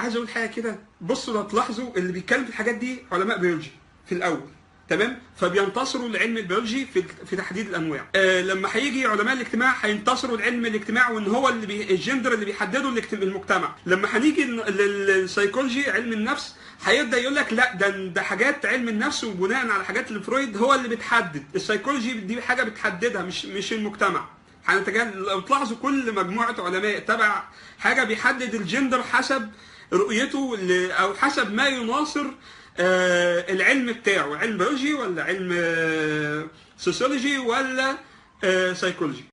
عايز اقول حاجه كده بصوا لو تلاحظوا اللي بيتكلم في الحاجات دي علماء بيولوجي في الاول تمام فبينتصروا لعلم البيولوجي في في تحديد الانواع آه لما هيجي علماء الاجتماع هينتصروا لعلم الاجتماع وان هو اللي بي الجندر اللي بيحدده الاجت- المجتمع لما هنيجي لل- للسيكولوجي علم النفس هيبدا يقول لك لا ده ده حاجات علم النفس وبناء على حاجات الفرويد هو اللي بتحدد السيكولوجي دي حاجه بتحددها مش مش المجتمع هنتجاهل لو تلاحظوا كل مجموعه علماء تبع حاجه بيحدد الجندر حسب رؤيته ل- او حسب ما يناصر آه، العلم بتاعه علم بيولوجي ولا علم آه، سوسيولوجي ولا آه، سيكولوجي